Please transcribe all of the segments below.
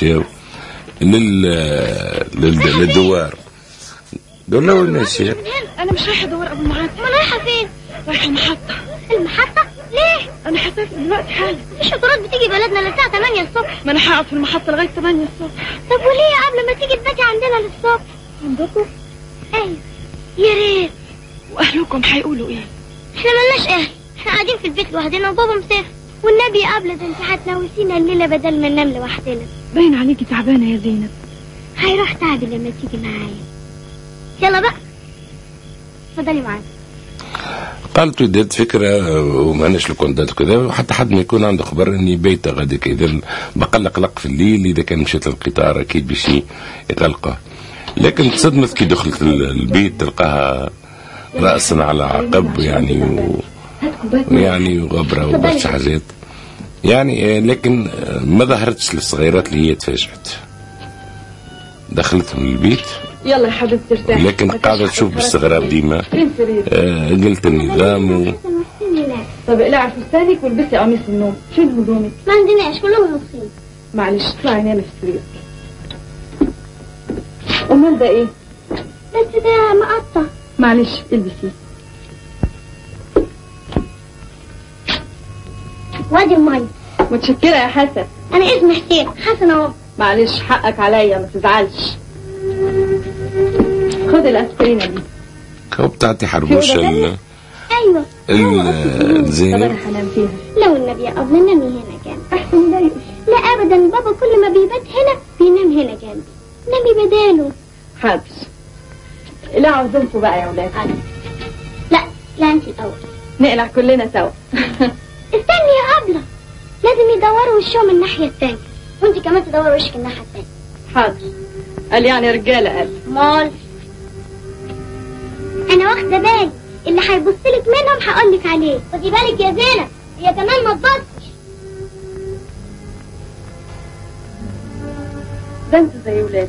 مشاو لل... لل... للدوار دول وين ماشي انا مش رايحه ادور ابو المعاد ما رايحه فين رايحه المحطه المحطه ليه انا حسيت دلوقتي حالا مفيش قطارات بتيجي بلدنا للساعه 8 الصبح ما انا هقعد في المحطه لغايه 8 الصبح طب وليه قبل ما تيجي تباتي عندنا للصبح عندكم ايوه يا ريت واهلكم هيقولوا ايه احنا ملناش اهل احنا قاعدين في البيت لوحدنا وبابا مسافر والنبي قبل ده انت هتنوسينا الليله بدل ما ننام لوحدنا باين عليكي تعبانه يا زينب هيروح تعبي لما تيجي معايا يلا بقى اتفضلي معانا قالت وديت فكرة وماناش الكوندات كذا وحتى حد ما يكون عنده خبر اني بيته غادي كذا بقى قلق في الليل اذا كان مشيت للقطار اكيد باش يقلقه لكن تصدمت كي دخلت البيت تلقاها راسا على عقب يعني و... يعني وغبره وبرشا حاجات يعني لكن ما ظهرتش للصغيرات اللي هي تفاجأت دخلتهم البيت يلا يا حبيبتي ارتاحي لكن قاعدة تشوف باستغراب ديما فين سرير آه، قلت النظام و... لا طب اقلعي فستانك والبسي قميص النوم فين هدومك ما عندناش كلهم نصين معلش اطلعي نامي في السرير امال ده ايه بس ده مقطع معلش البسيه وادي المي متشكره يا حسن انا اسمي حسين حسن اهو معلش حقك عليا ما تزعلش خد الاسبرينه دي كو بتاعتي حربوش في أوضة ال... ايوه ال... طب زينب انا هنام فيها لو النبي يا ابله نامي هنا جنبي احسن لا يقش لا ابدا بابا كل ما بيبات هنا بينام هنا جنبي نامي بداله حاضر لا عاوزينكم بقى يا ولاد لا لا انت الاول نقلع كلنا سوا استني يا ابله لازم يدوروا وشهم الناحيه التانية وانت كمان تدوري وشك الناحيه التانية حاضر قال يعني رجاله قال مال انا واخده بالي اللي هيبص لك منهم هقول لك عليه خدي بالك يا زينب هي كمان ما تبصش ده انتوا زي ولادي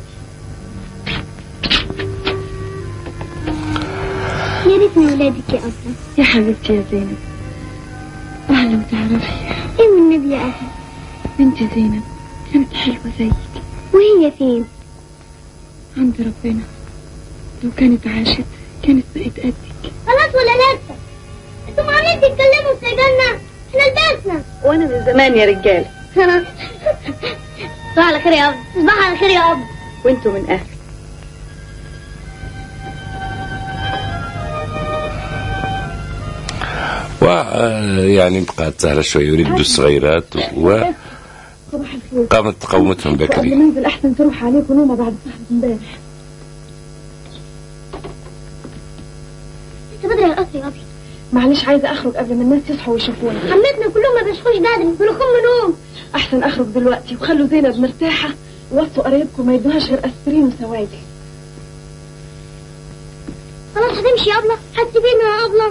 يا ريتني ولادك يا ابله يا حبيبتي يا زينب أهلا وتعرفي ايه والنبي يا ابله بنتي زينب كانت حلوة زيك وهي فين عند ربنا لو كانت عاشت كانت بقت قدك خلاص ولا لسه انتوا عمالين تتكلموا وسايبانا احنا لبسنا وأنا من زمان يا رجالة صباح على خير يا ابله صباح على خير يا ابله وانتوا من أهل ويعني بقات سهلة شوي يريدوا الصغيرات وقامت صباح الخير تقومتهم قبل بكري ما انزل أحسن تروح عليكم نومة بعد صحبة امبارح لسه بدري القصر يا ابله معلش عايزة أخرج قبل ما الناس يصحوا ويشوفوني عمتنا كلهم ما بيصحوش بدري دول خم نوم أحسن أخرج دلوقتي وخلوا زينب مرتاحة وصوا قرايبكم ما يدوهاش غير أسبرين وسوايل خلاص هتمشي يا ابله هتسيبينا يا ابله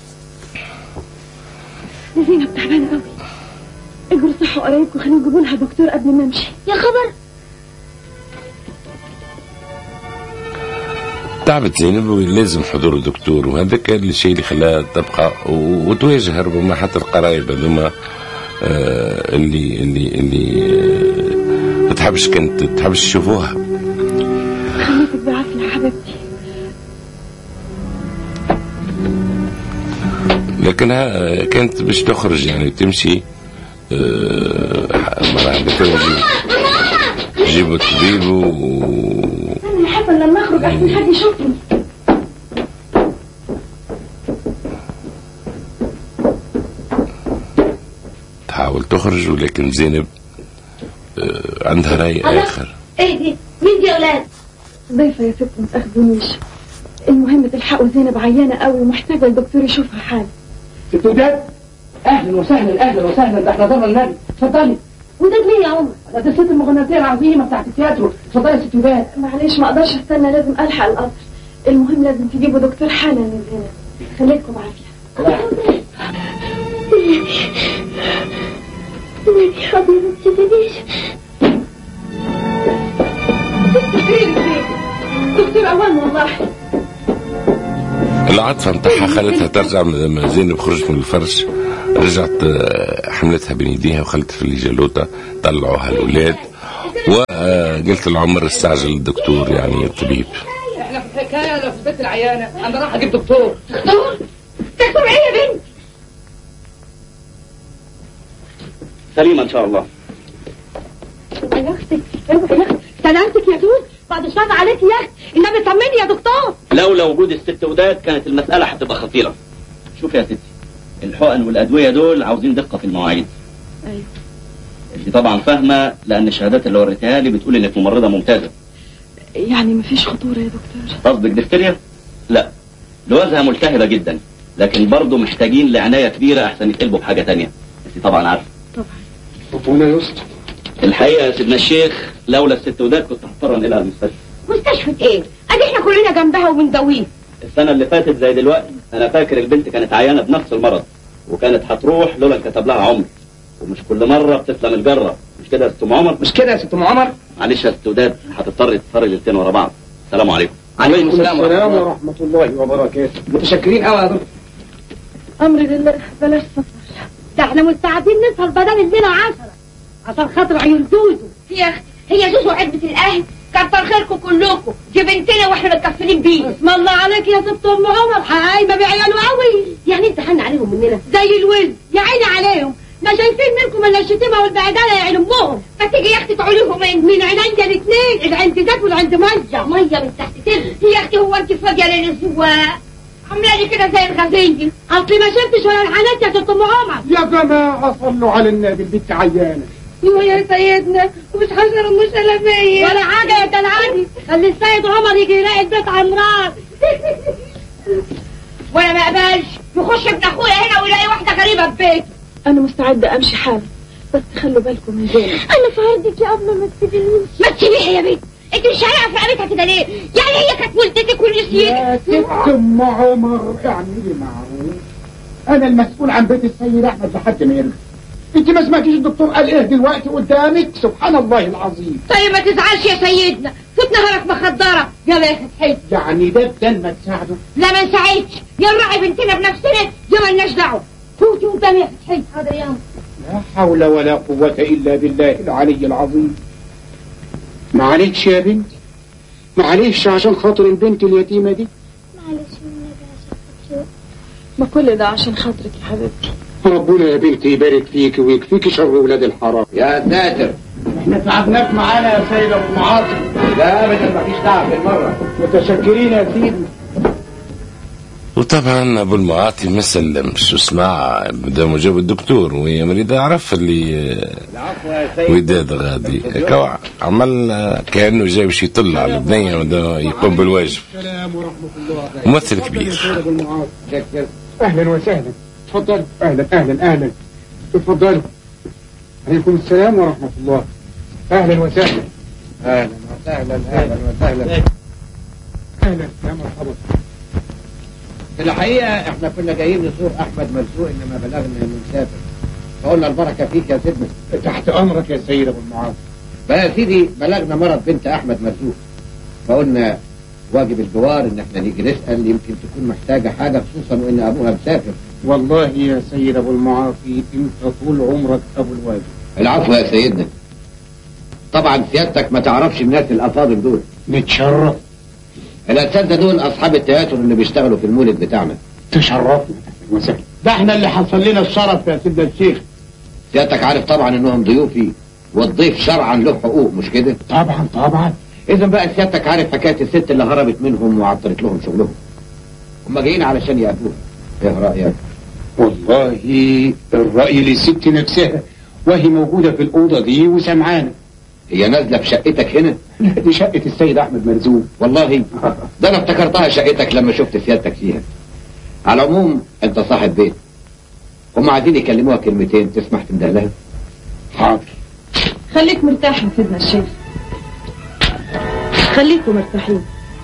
زينب تعبانة قوي اجروا صحوا قرايبكم خليهم يجيبوا لها دكتور قبل ما امشي يا خبر تعبت زينب ولازم حضور الدكتور وهذا كان الشيء اللي خلاها تبقى و- وتواجه ربما حتى القرايب هذوما آه، اللي اللي اللي آه، ما تحبش كانت تحبش تشوفوها خليتك بعافية يا حبيبتي لكنها آه، كانت باش تخرج يعني تمشي آه، مرة عندك يجيبوا يجيبوا الطبيب و أنا حابة لما أخرج أحسن حد يشوفني تحاول تخرج ولكن زينب آه، عندها رأي آخر ايه دي مين دي يا اولاد ضيفة يا ست ما تاخدونيش المهم تلحقوا زينب عيانة قوي ومحتاجة الدكتور يشوفها حالا ست وداد اهلا وسهلا اهلا وسهلا ده احنا ضرنا النبي اتفضلي وداد مين يا عمر ده دي الست المغناطيه العظيمه بتاعت التياترو اتفضلي يا ست وداد معلش ما اقدرش استنى لازم الحق القطر المهم لازم تجيبوا دكتور حالا من زينب خليكم عافية النبي حبيبي ما تسيبنيش دكتور اوان والله العاطفة متاعها خلتها ترجع لما زينب خرجت من الفرش رجعت آه، حملتها بين يديها وخلتها في الجلوطة طلعوها الأولاد وقلت العمر استعجل الدكتور يعني الطبيب احنا في الحكايه انا في البيت العيانه انا راح اجيب دكتور دكتور دكتور ايه يا بنت سليمة إن شاء الله يا اختي اوعي يا اختي سلامتك يا دود بعد الشر عليك يا اختي النبي طمني يا دكتور لولا وجود الست وداد كانت المسألة هتبقى خطيرة شوف يا ستي الحقن والأدوية دول عاوزين دقة في المواعيد ايوه انت طبعا فاهمة لأن الشهادات اللي وريتها لي بتقول إنك ممرضة ممتازة يعني مفيش خطوره يا دكتور قصدك دفتريا؟ لا لوازها ملتهبة جدا لكن برضه محتاجين لعناية كبيرة أحسن يتقلبوا بحاجة تانية انت طبعا عارفة طبعا ربنا يستر الحقيقة يا سيدنا الشيخ لولا الست وداد كنت هضطر انقلها المستشفى مستشفى ايه ادي احنا كلنا جنبها وبندويه السنة اللي فاتت زي دلوقتي أنا فاكر البنت كانت عيانة بنفس المرض وكانت هتروح لولا انكتب لها عمر ومش كل مرة بتسلم الجرة مش كده يا ست أم عمر؟ مش كده يا ست ام عمر معلش يا ست وداد هتضطر تتفرج الاثنين ورا بعض السلام عليكم عليكم السلام ورحمه الله وبركاته متشكرين قوي يا دكتور امر لله بلاش سفر ده احنا مستعدين نسهر بدل الليله عشرة عشان خاطر عيون زوزو يا اختي هي زوزو عدة الاهل كتر خيركم كلكم دي بنتنا واحنا متكفلين بيه اسم الله عليك يا ست ام عمر قايمه بعياله قوي يعني انت حن عليهم مننا زي الولد يا عيني عليهم ما شايفين منكم الا الشتيمه والبعدانه يا عين امهم ما تيجي يا اختي تعوليهم من من عينيا الاثنين العند ذات والعند ميه ميه من تحت كده يا اختي هو انت فاضيه ليل الزواق عامله لي كده زي الغزية اصلي ما شفتش ولا الحنات يا ست ام عمر يا جماعة صلوا على النبي البنت عيانة هو يا سيدنا ومش حجر مش سلامية ولا حاجة يا دلعاني خلي السيد عمر يجي يلاقي البيت عمران وانا ما اقبلش يخش ابن اخويا هنا ويلاقي واحدة غريبة في بيته انا مستعدة امشي حالا بس خلوا بالكم من زينب انا في عرضك يا ابله ما تسيبينيش ما تسيبيها يا بنت انت مش عارفه في رقبتها كده ليه؟ يعني هي كانت ولدتك ونسيتك يا ست ام عمر اعملي معروف انا المسؤول عن بيت السيد احمد لحد ما يرجع انت ما سمعتيش الدكتور قال ايه دلوقتي قدامك سبحان الله العظيم طيب ما تزعلش يا سيدنا فوت نهارك مخدرة يلا يا فتحي يعني ده بدل ما تساعده لا ما نساعدش يا نراعي بنتنا بنفسنا يا مالناش دعوة فوتي قدامي يا فتحي حاضر يا أم. لا حول ولا قوة إلا بالله العلي العظيم معلش يا بنتي معلش عشان خاطر البنت اليتيمة دي معلش والنبي عشان خاطري ما كل ده عشان خاطرك يا حبيبتي ربنا يا بنتي يبارك فيك ويكفيك شر ولاد الحرام يا ساتر احنا تعبناك معانا يا سيد ابو معاصم لا ابدا مفيش تعب بالمره متشكرين يا سيدي وطبعا ابو المعاطي ما سلمش وسمع بدا مجاب الدكتور وهي مريضة عرف اللي العفو يا سيد وداد غادي كوا عمل كانه جاي باش يطل على البنيه وده يقوم بالواجب السلام ورحمة الله ممثل كبير سيد ابو المعاصم شكر اهلا وسهلا تفضل اهلا اهلا اهلا تفضلوا عليكم السلام ورحمة الله اهلا وسهلا اهلا وسهلا اهلا وسهلا اهلا يا مرحبا في الحقيقه احنا كنا جايين نزور احمد مرزوق انما بلغنا انه مسافر فقلنا البركه فيك يا سيدنا تحت امرك يا سيد ابو المعاصم بقى يا سيدي بلغنا مرض بنت احمد مرزوق فقلنا واجب الجوار ان احنا نيجي نسال يمكن تكون محتاجه حاجه خصوصا وان ابوها مسافر والله يا سيد ابو المعاصي انت طول عمرك ابو الواجب العفو يا سيدنا طبعا سيادتك ما تعرفش الناس الافاضل دول نتشرف الاساتذه دول اصحاب التياتر اللي بيشتغلوا في المولد بتاعنا تشرفنا أهلاً وسهلا ده احنا اللي حصل لنا الشرف يا سيدنا الشيخ سيادتك عارف طبعا انهم ضيوفي والضيف شرعا له حقوق مش كده طبعا طبعا اذا بقى سيادتك عارف حكايه الست اللي هربت منهم وعطلت لهم شغلهم هم جايين علشان يقابلوها ايه رايك والله الرأي للست نفسها وهي موجودة في الأوضة دي وسمعانة هي نازله في شقتك هنا لا دي شقة السيد أحمد مرزوق والله ده انا افتكرتها شقتك لما شفت سيادتك فيها على العموم انت صاحب بيت هم عايزين يكلموها كلمتين تسمح تنده لها حاضر خليك مرتاح يا سيدنا الشيخ خليكم مرتاحين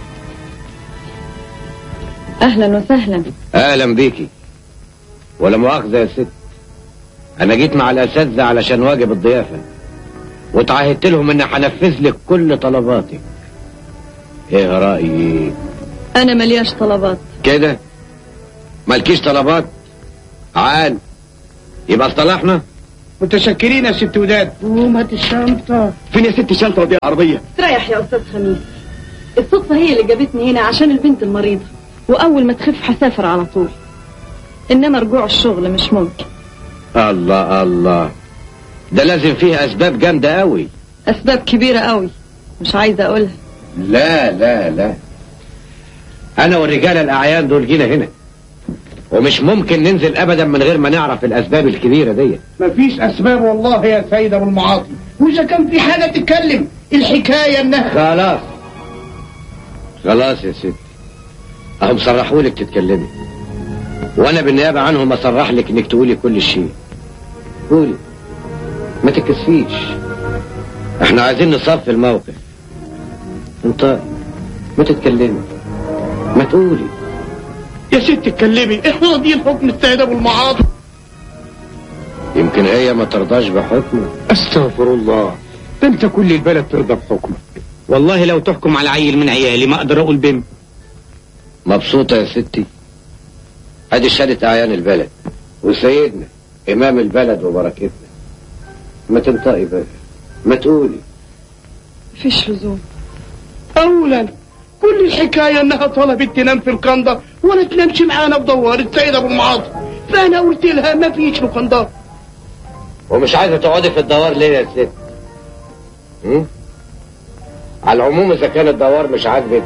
اهلا وسهلا اهلا بيكي ولا مؤاخذه يا ست انا جيت مع الاساتذه علشان واجب الضيافه وتعهدت لهم اني هنفذ لك كل طلباتك ايه رايي انا ملياش طلبات كده مالكيش طلبات عال يبقى اصطلحنا متشكرين يا ست وداد قوم هات الشنطة فين يا ست الشنطه ودي العربيه استريح يا استاذ خميس الصدفة هي اللي جابتني هنا عشان البنت المريضة وأول ما تخف هسافر على طول إنما رجوع الشغل مش ممكن الله الله ده لازم فيه اسباب جامده قوي أسباب كبيرة قوي مش عايزة أقولها لا لا لا انا والرجال الاعيان دول جينا هنا ومش ممكن ننزل ابدا من غير ما نعرف الاسباب الكبيره دي مفيش اسباب والله يا سيد ابو المعاطي واذا كان في حاجة تتكلم الحكاية انها خلاص خلاص يا ستي اهم صرحوا لك تتكلمي وانا بالنيابه عنهم اصرح لك انك تقولي كل شيء قولي ما تكسفيش احنا عايزين نصفي الموقف انت ما تتكلمي ما تقولي يا ست اتكلمي احنا راضيين حكم السيد ابو المعاطي يمكن هي ما ترضاش بحكمك استغفر الله ده انت كل البلد ترضى بحكمك والله لو تحكم على عيل من عيالي ما اقدر اقول بم مبسوطة يا ستي ادي شهادة اعيان البلد وسيدنا امام البلد وبركتنا ما تنطقي بقى ما تقولي مفيش لزوم اولا كل الحكاية انها طلبت تنام في القنطة ولا تنامش معانا في دوار السيد ابو المعاطي فانا قلت لها ما فيش لقنطة ومش عايزة تقعدي في الدوار ليه يا ست هم؟ على العموم اذا كان الدوار مش عاجبك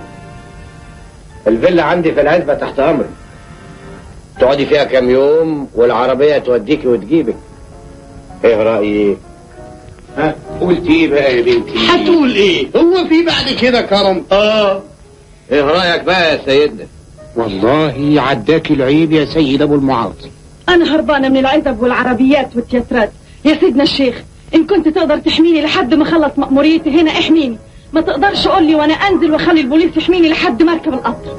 الفيلا عندي في العزبة تحت امري تقعدي فيها كام يوم والعربية توديكي وتجيبك ايه رأيك ها قلت ايه بقى يا بنتي هتقول ايه هو في بعد كده كرم اه ايه رأيك بقى يا سيدنا والله عداك العيب يا سيد ابو المعاطي أنا هربانة من العزب والعربيات والتياترات يا سيدنا الشيخ إن كنت تقدر تحميني لحد ما أخلص مأموريتي هنا احميني ما تقدرش قول لي وأنا أنزل وأخلي البوليس يحميني لحد ما أركب القطر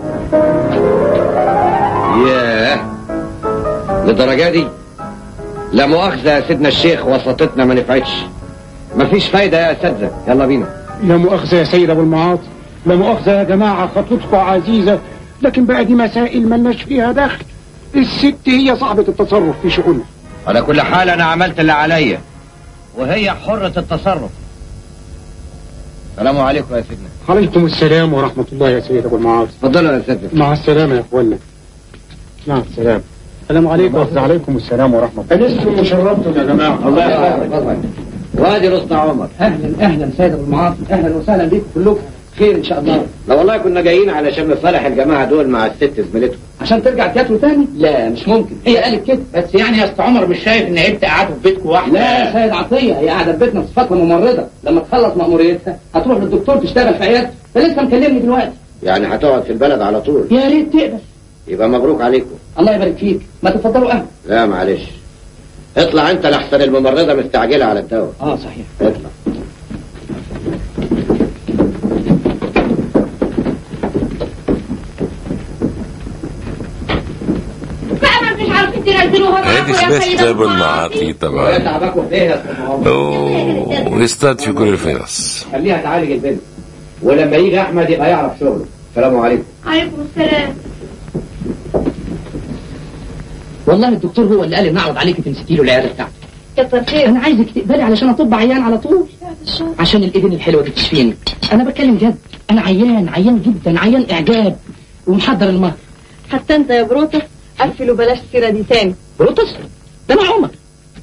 ياه للدرجة دي لا مؤاخذة يا سيدنا الشيخ وسطتنا ما نفعتش مفيش فايدة يا أساتذة يلا بينا لا مؤاخذة يا سيد ابو المعاطي لا مؤاخذة يا جماعة خطوتكم عزيزة لكن بقى دي مسائل ملناش فيها دخل الست هي صاحبة التصرف في شؤونها على كل حال أنا عملت اللي عليا وهي حرة التصرف السلام عليكم يا سيدنا عليكم السلام ورحمة الله يا سيد ابو المعاطي اتفضلوا يا أساتذة مع السلامة يا اخوانا مع السلامة السلام عليكم وعليكم السلام ورحمة الله انستم وشرفتم يا جماعة الله يحفظك وادي رستع عمر اهلا اهلا سيد ابو المعاطي اهلا وسهلا بكم كلكم خير ان شاء الله لا والله كنا جايين علشان نصالح الجماعة دول مع الست زميلتهم عشان ترجع تياترو تاني لا مش ممكن هي قالت كده بس يعني يا اسطى عمر مش شايف ان عيب تقعدوا في بيتكم واحدة لا يا سيد عطيه هي قاعده في بيتنا بصفتها ممرضه لما تخلص مأموريتها هتروح للدكتور تشتغل في عيادته ده لسه مكلمني دلوقتي يعني هتقعد في البلد على طول يا ريت تقبل يبقى مبروك عليكم الله يبارك فيك ما تفضلوا قهوه لا معلش اطلع انت لحسن الممرضة مستعجلة على الدواء اه صحيح اطلع فعلا مش عارفين تنزلوها هذه بس ابو المعاطي طبعا تعبكوا في ايه يا استاذ محمد أوه، ويصطاد في كل الفرص خليها تعالج البنت ولما يجي احمد يبقى يعرف شغله السلام عليكم عليكم السلام والله الدكتور هو اللي قال لي نعرض عليك تمسكي له العياده بتاعته كتر خير انا عايزك تقبلي علشان اطب عيان على طول عشان الايدين الحلوه دي تشفيني انا بتكلم جد انا عيان عيان جدا عيان اعجاب ومحضر المهر حتى أنت يا بروتس قفل وبلاش السيرة دي تاني بروتس ده انا عمر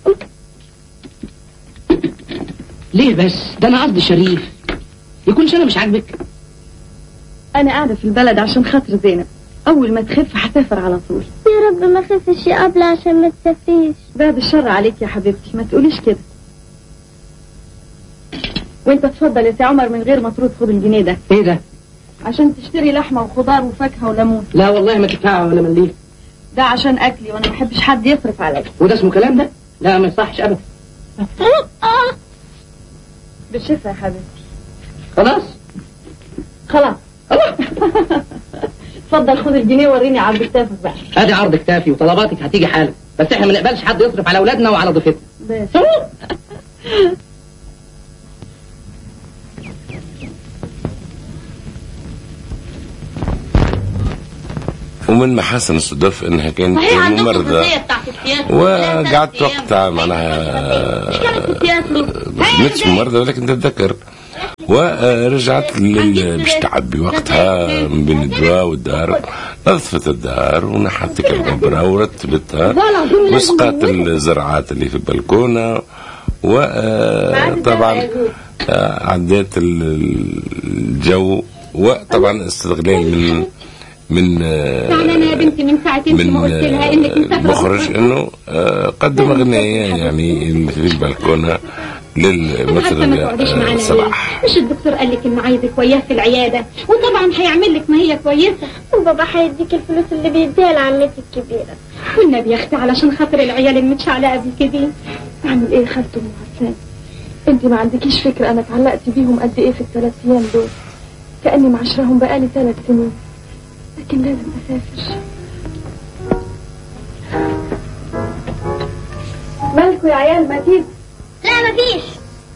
ليه بس ده انا قصدي شريف يكونش انا مش عاجبك أنا قاعدة في البلد عشان خاطر زينب أول ما تخف هسافر على طول يا رب ما خفش قبل عشان ما تسفيش بعد الشر عليك يا حبيبتي ما تقوليش كده وانت تفضل يا سي عمر من غير ما ترد خد الجنيه ده ايه ده عشان تشتري لحمة وخضار وفاكهة وليمون لا والله ما تدفع ولا مليل ده عشان أكلي وأنا ما بحبش حد يصرف عليا وده اسمه كلام ده لا ما يصحش ابدا بالشفا يا حبيبتي خلاص خلاص اتفضل خد الجنيه وريني عرض كتافك بقى ادي عرض كتافي وطلباتك هتيجي حالا بس احنا ما نقبلش حد يصرف على اولادنا وعلى ضيفتنا بس ومن محاسن الصدف انها كانت صحيح عندكم ممرضه الخصوصية بتاعت التياترو وقعدت وقتها معناها مش كانت في التياترو ما كنتش ممرضه ولكن تتذكر ورجعت لل- باش تعبي وقتها من بين الدواء والدار نظفت الدار ونحت الغبرة ورتبتها وسقات الزرعات اللي في البلكونة وطبعا عديت ال- الجو وطبعا استغلال من من آه، زعلانة يا بنتي من ساعة انت من ما قلت لها آه، انك مسافرة المخرج انه آه، قدم اغنيه يعني اللي في البلكونه حتى ما للمطرب تقعديش آه، معانا صباح ليه؟ مش الدكتور قال لك انه عايزك وياه في العياده وطبعا هيعمل لك ما هي كويسه وبابا هيديك الفلوس اللي بيديها لعمتي الكبيرة والنبي يا اختي علشان خاطر العيال المتشعلقه بالكده اعمل ايه خالته ام حسان انت ما عندكيش فكره انا اتعلقت بيهم قد ايه في الثلاث ايام دول كاني معاشرهم بقالي ثلاث سنين لكن لازم اسافر مالكوا يا عيال ما تيجوا لا مفيش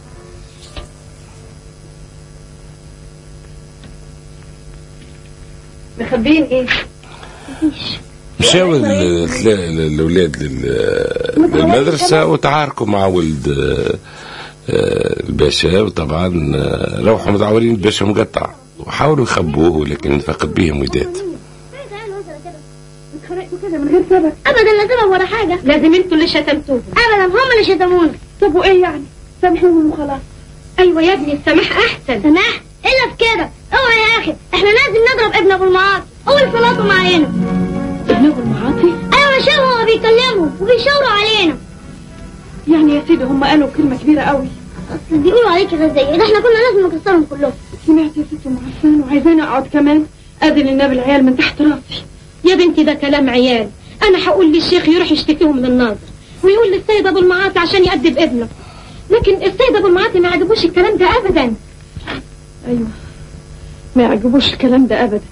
مخبيين ايه مشاو ال- ال- الاولاد لل- للمدرسه وتعاركوا مع ولد آه، آه، الباشا وطبعا آه، روحوا متعورين الباشا مقطع وحاولوا يخبوه لكن فقد بهم وداد اتخانقتوا كده من غير سبب ابدا لا سبب ولا حاجة لازم انتوا اللي شتمتوهم ابدا هم اللي شتمونا طب وايه يعني سامحوهم وخلاص ايوه يا ابني السماح احسن سماح الا في كده اوعى يا اخي احنا لازم نضرب ابن ابو المعاصي هو اللي صلاته معانا ابن ابو المعاطي ايوه شافوا هو بيكلمهم وبيشاوروا علينا يعني يا سيدي هم قالوا كلمه كبيره قوي اصل بيقولوا عليك كده ازاي ده احنا كنا لازم نكسرهم كلهم سمعت يا ست ام حسان وعايزاني اقعد كمان اذن النبي العيال من تحت راسي يا بنتي ده كلام عيال انا هقول للشيخ يروح يشتكيهم للناظر ويقول للسيد ابو المعاطي عشان يأدب ابنه لكن السيد ابو المعاطي ما عجبوش الكلام ده ابدا ايوه ما يعجبوش الكلام ده ابدا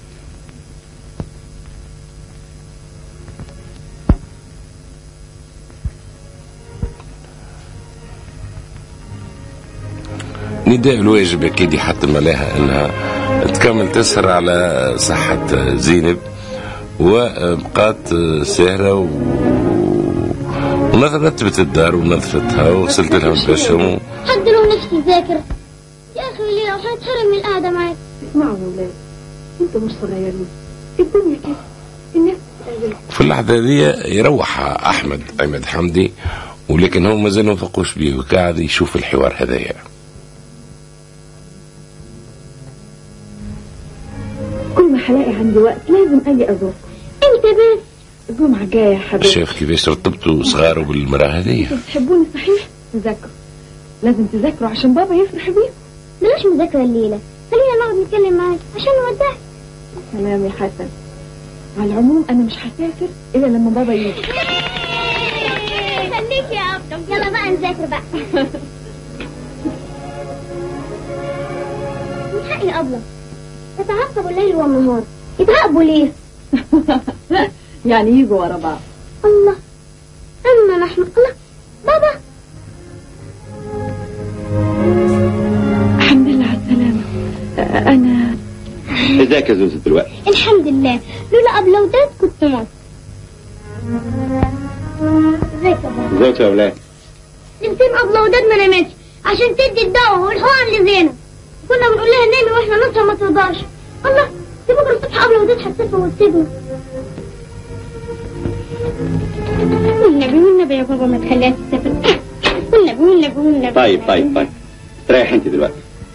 نداء الواجب اكيد يحتم عليها انها تكمل تسهر على صحة زينب وبقات سهرة و... ونرتبت الدار ونظفتها وغسلت لها البشم حد له نفسي يذاكر يا اخي ليه هنتحرم من القعده معاك اسمعوا يا ولاد انتوا مش صغيرين الدنيا كده الناس بتقابل في اللحظة دي يروح أحمد عماد حمدي ولكن هو مازال ما فقوش بيه وقاعد يشوف الحوار هذايا كل ما هلاقي عندي وقت لازم اجي ازوركم امتى بس الجمعه الجايه يا حبيبي شاف كيفاش رتبتوا صغاره بالمرأة هذيا انتوا بتحبوني صحيح تذاكروا لازم تذاكروا عشان بابا يفرح بيكم بلاش مذاكره الليله خلينا نقعد نتكلم معاك عشان نودعك سلام يا حسن على العموم انا مش هسافر الا لما بابا يجي خليك يا ابطم يلا بقى نذاكر بقى من حق يا ابله تتعصبوا الليل والنهار يتعاقبوا ليه يعني يجوا ورا بعض الله اما نحن الله بابا الحمد لله على السلامه أ- انا ازيك يا زوزو دلوقتي الحمد لله لولا ابله وداد كنت مت ازيك يا بابا ازيك يا اولاد نسيم ابله وداد ما نامتش عشان تدي الدواء والحقن لزينب كنا بنقول لها نامي واحنا نصحى ما ترضاش الله دي بكره الصبح ابله وداد هتسافر وتسيبنا والنبي والنبي يا بابا ما تخليها تسافر والنبي والنبي والنبي طيب طيب طيب تريح انت دلوقتي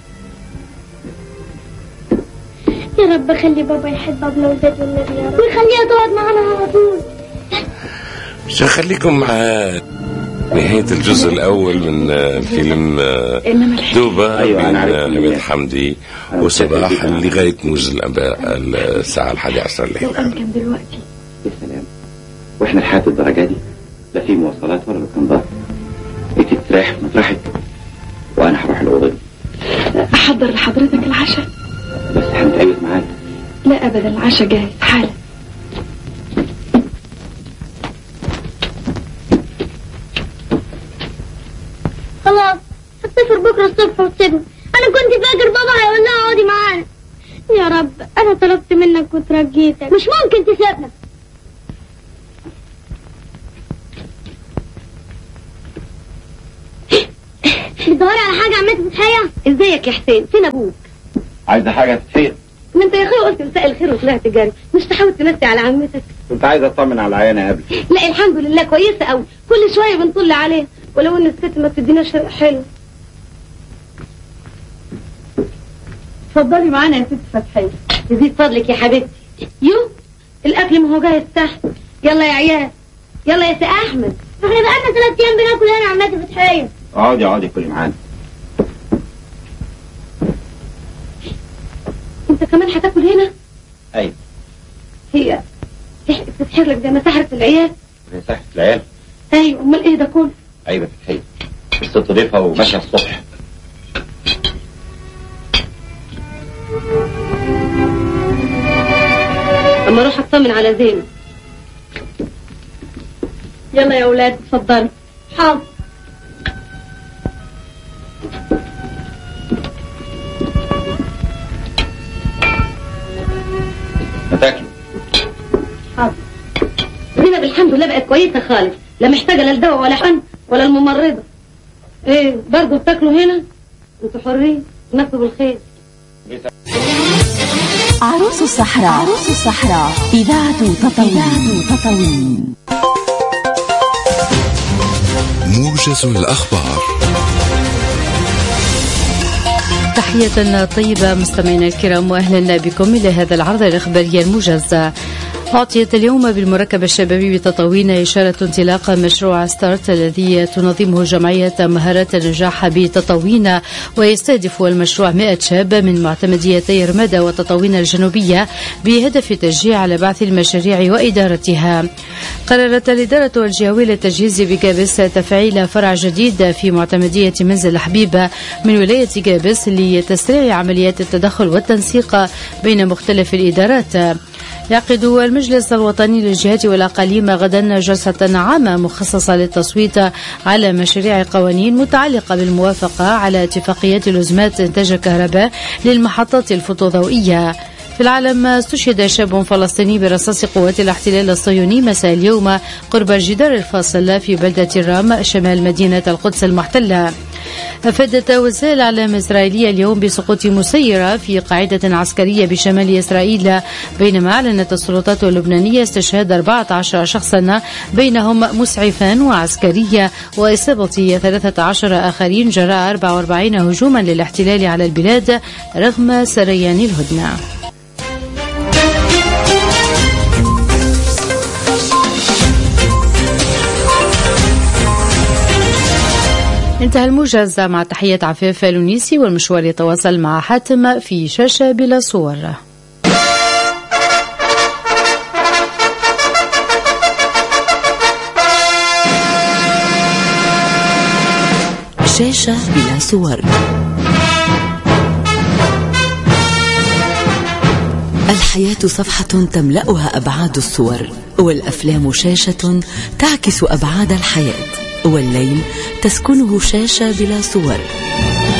يا رب خلي بابا يحب ابله وداد والنبي يا رب ويخليها تقعد معانا على طول مش هخليكم مع نهاية الجزء الأول من آه، فيلم آه، انما الحكايه دوبة أيوة، بين أنا عارف آه، إن- عماد حمدي أنا وصباح متأكد جداً. لغاية موجز الأنباء الساعة الحادية عشر لو الليل كان كان دلوقتي يا سلام واحنا لحد الدرجه دي لا في مواصلات ولا لوكندات انت تريح في مطرحك وانا هروح الاوضه دي احضر لحضرتك العشاء بس هنتقابل معاك لا ابدا العشاء جاهز حالا خلاص هتسافر بكره الصبح وتسيبنا انا كنت فاكر بابا هيقول لها اقعدي معانا يا رب انا طلبت منك وترجيتك مش ممكن تسيبنا فتحية ازيك يا حسين فين ابوك عايزة حاجة تتحيط ما انت يا اخويا قلت مساء الخير وطلعت جري مش تحاول تمسي على عمتك كنت عايز اطمن على العيانة قبل لا الحمد لله كويسه قوي كل شويه بنطل عليها ولو ان الست ما بتديناش حلو اتفضلي معانا يا ست فتحيه يزيد فضلك يا حبيبتي يو الاكل ما هو جاهز تحت يلا يا عيال يلا يا سي احمد احنا بقالنا ثلاث ايام بناكل هنا عمتي فتحية اقعدي اقعدي كلي معانا انت كمان هتاكل هنا ايوه هي تح- تسحر لك زي ما سحرت العيال هي صحة العيال ايوه امال ايه ده كله ايوه تتحيط الست ضيفها وماشية الصبح اما اروح اطمن على زينب يلا يا اولاد اتفضلوا حاضر ما تاكلوا حاضر زينب الحمد لله بقت كويسه خالص لا محتاجه لا الدواء ولا حن ولا الممرضه ايه برضه بتاكلوا هنا انتوا حرين نكتب بالخير عروس الصحراء عروس الصحراء إذاعة تطاوين إذاعة تطاوين موجز الأخبار تحية طيبة مستمعينا الكرام واهلا بكم الى هذا العرض الاخباري الموجز. أعطيت اليوم بالمركب الشبابي بتطاوين إشارة انطلاق مشروع ستارت الذي تنظمه جمعية مهارات النجاح بتطاوين ويستهدف المشروع 100 شاب من معتمديتي رمادة وتطاوين الجنوبية بهدف تشجيع على بعث المشاريع وإدارتها. قررت الإدارة الجهوية للتجهيز بجابس تفعيل فرع جديد في معتمدية منزل حبيبة من ولاية جابس لتسريع عمليات التدخل والتنسيق بين مختلف الإدارات. يعقد المجلس الوطني للجهات والأقاليم غدا جلسة عامة مخصصة للتصويت على مشاريع قوانين متعلقة بالموافقة على اتفاقيات لزمات إنتاج الكهرباء للمحطات الفوتوضوئية في العالم استشهد شاب فلسطيني برصاص قوات الاحتلال الصهيوني مساء اليوم قرب الجدار الفاصل في بلدة الرام شمال مدينة القدس المحتلة أفادت وسائل الإعلام الإسرائيلية اليوم بسقوط مسيرة في قاعدة عسكرية بشمال إسرائيل بينما أعلنت السلطات اللبنانية استشهاد 14 شخصا بينهم مسعفان وعسكرية وإصابة 13 آخرين جراء 44 هجوما للاحتلال على البلاد رغم سريان الهدنة انتهى الموجز مع تحية عفاف لونيسي والمشوار يتواصل مع حاتم في شاشة بلا صور شاشة بلا صور الحياة صفحة تملأها أبعاد الصور والأفلام شاشة تعكس أبعاد الحياة والليل تسكنه شاشة بلا صور